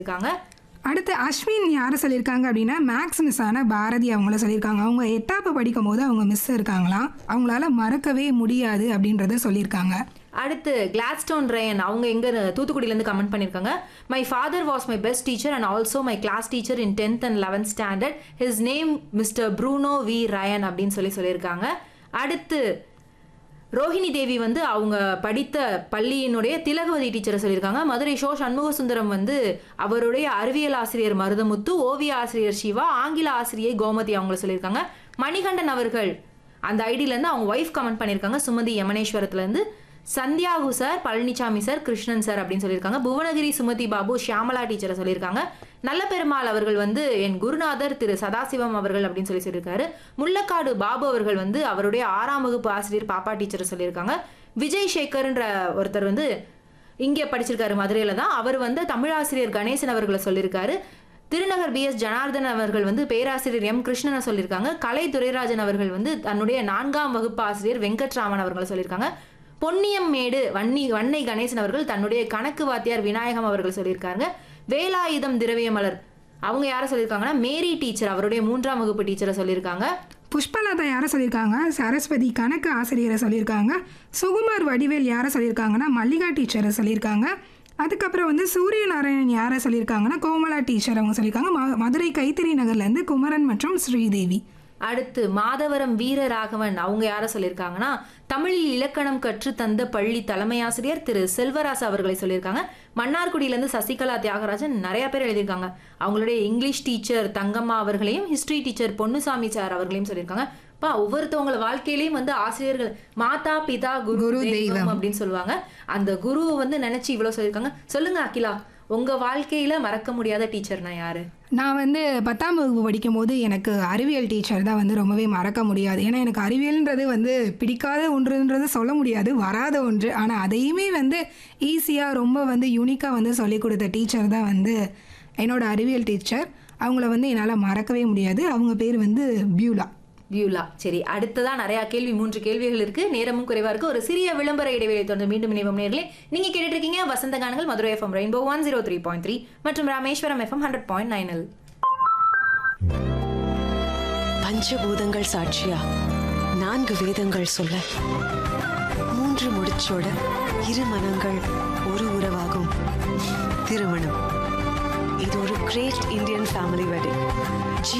இருக்காங்க அடுத்து அஸ்வின் யாரை சொல்லியிருக்காங்க அப்படின்னா மேக்ஸ் மிஸ் ஆன பாரதி அவங்கள சொல்லியிருக்காங்க அவங்க எட்டாப்பு படிக்கும் போது அவங்க மிஸ் இருக்காங்களாம் அவங்களால மறக்கவே முடியாது அப்படின்றத சொல்லியிருக்காங்க அடுத்து கிளாட்ஸ்டோன் ரயன் அவங்க எங்க தூத்துக்குடியிலேருந்து கமெண்ட் பண்ணியிருக்காங்க my father was my best teacher and also my class teacher in tenth and eleventh standard his name mister Bruno V Ryan அப்படின்னு சொல்லி சொல்லியிருக்காங்க அடுத்து ரோஹிணி தேவி வந்து அவங்க படித்த பள்ளியினுடைய திலகவதி டீச்சரை சொல்லியிருக்காங்க மதுரை ஷோ சண்முக சுந்தரம் வந்து அவருடைய அறிவியல் ஆசிரியர் மருதமுத்து ஓவிய ஆசிரியர் சிவா ஆங்கில ஆசிரியை கோமதி அவங்கள சொல்லியிருக்காங்க மணிகண்டன் அவர்கள் அந்த ஐடியிலேருந்து அவங்க ஒய்ஃப் கமெண்ட் பண்ணியிருக்காங்க சுமதி யமனேஸ்வரத்துலேருந்து Santhiyagu sir Palanisamy sir Krishnan sir அப்படின்னு சொல்லியிருக்காங்க புவனகிரி சுமதி பாபு ஷியாமலா டீச்சரை சொல்லியிருக்காங்க நல்ல பெருமாள் அவர்கள் வந்து என் குருநாதர் திரு சதாசிவம் அவர்கள் அப்படின்னு சொல்லி சொல்லியிருக்காரு முள்ளக்காடு பாபு அவர்கள் வந்து அவருடைய ஆறாம் வகுப்பு ஆசிரியர் பாப்பா டீச்சரை சொல்லியிருக்காங்க விஜய் சேகர்ன்ற ஒருத்தர் வந்து இங்கே படிச்சிருக்காரு மதுரையில் தான் அவர் வந்து தமிழாசிரியர் கணேசன் அவர்களை சொல்லியிருக்காரு திருநகர் பி எஸ் ஜனார்தன் அவர்கள் வந்து பேராசிரியர் எம் கிருஷ்ணனை சொல்லியிருக்காங்க கலை துரைராஜன் அவர்கள் வந்து தன்னுடைய நான்காம் வகுப்பு ஆசிரியர் வெங்கட்ராமன் அவர்களை சொல்லியிருக்காங்க பொன்னியம் மேடு வன்னி வன்னை கணேசன் அவர்கள் தன்னுடைய கணக்கு வாத்தியார் விநாயகம் அவர்கள் சொல்லியிருக்காங்க வேலாயுதம் திரவியமலர் அவங்க யாரை சொல்லியிருக்காங்கன்னா மேரி டீச்சர் அவருடைய மூன்றாம் வகுப்பு டீச்சரை சொல்லியிருக்காங்க புஷ்பலதா யாரை சொல்லியிருக்காங்க சரஸ்வதி கணக்கு ஆசிரியரை சொல்லியிருக்காங்க சுகுமார் வடிவேல் யாரை சொல்லியிருக்காங்கன்னா மல்லிகா டீச்சரை சொல்லியிருக்காங்க அதுக்கப்புறம் வந்து சூரியநாராயணன் யாரை சொல்லியிருக்காங்கன்னா கோமலா டீச்சர் அவங்க சொல்லியிருக்காங்க ம- மதுரை கைத்தறி நகர்லேருந்து குமரன் மற்றும் ஸ்ரீதேவி அடுத்து மாதவரம் வீரராகவன் அவங்க யாரை சொல்லியிருக்காங்கன்னா தமிழில் இலக்கணம் கற்று தந்த பள்ளி தலைமை ஆசிரியர் திரு செல்வராசு அவர்களை சொல்லியிருக்காங்க மன்னார்குடியிலேருந்து சசிகலா தியாகராஜன் நிறைய பேர் எழுதியிருக்காங்க அவங்களுடைய இங்கிலீஷ் டீச்சர் தங்கம்மா அவர்களையும் ஹிஸ்டரி டீச்சர் பொன்னுசாமி சார் அவர்களையும் சொல்லியிருக்காங்க பா ஒவ்வொருத்தவங்கள வாழ்க்கையிலயும் வந்து ஆசிரியர்கள் மாதா பிதா குரு குரு தெய்வம் அப்படின்னு சொல்லுவாங்க அந்த குருவை வந்து நினைச்சு இவ்வளவு சொல்லியிருக்காங்க சொல்லுங்க அகிலா உங்க வாழ்க்கையில மறக்க முடியாத டீச்சர்னா யாரு நான் வந்து பத்தாம் வகுப்பு படிக்கும்போது எனக்கு அறிவியல் டீச்சர் தான் வந்து ரொம்பவே மறக்க முடியாது ஏன்னா எனக்கு அறிவியல்ன்றது வந்து பிடிக்காத ஒன்றுன்றது சொல்ல முடியாது வராத ஒன்று ஆனால் அதையுமே வந்து ஈஸியாக ரொம்ப வந்து யூனிக்காக வந்து சொல்லிக் கொடுத்த டீச்சர் தான் வந்து என்னோட அறிவியல் டீச்சர் அவங்கள வந்து என்னால் மறக்கவே முடியாது அவங்க பேர் வந்து பியூலா வியூலா சரி அடுத்ததா நிறைய கேள்வி மூன்று கேள்விகள் இருக்கு நேரமும் குறைவா இருக்கு ஒரு சிறிய விளம்பர இடைவேளை தொடர்ந்து மீண்டும் இணைவோம் நேர்களே நீங்க கேட்டுட்டு இருக்கீங்க வசந்த கானங்கள் Madurai FM rainbow one zero three point three மற்றும் ராமேஸ்வரம் எஃப்எம் ஹண்ட்ரட் பாயிண்ட் நைனில் பஞ்சபூதங்கள் சாட்சியா நான்கு வேதங்கள் சொல்ல மூன்று முடிச்சோட இரு மனங்கள் ஒரு உறவாகும் திருமணம் இது ஒரு கிரேட் இந்தியன் ஃபேமிலி வெட்டிங்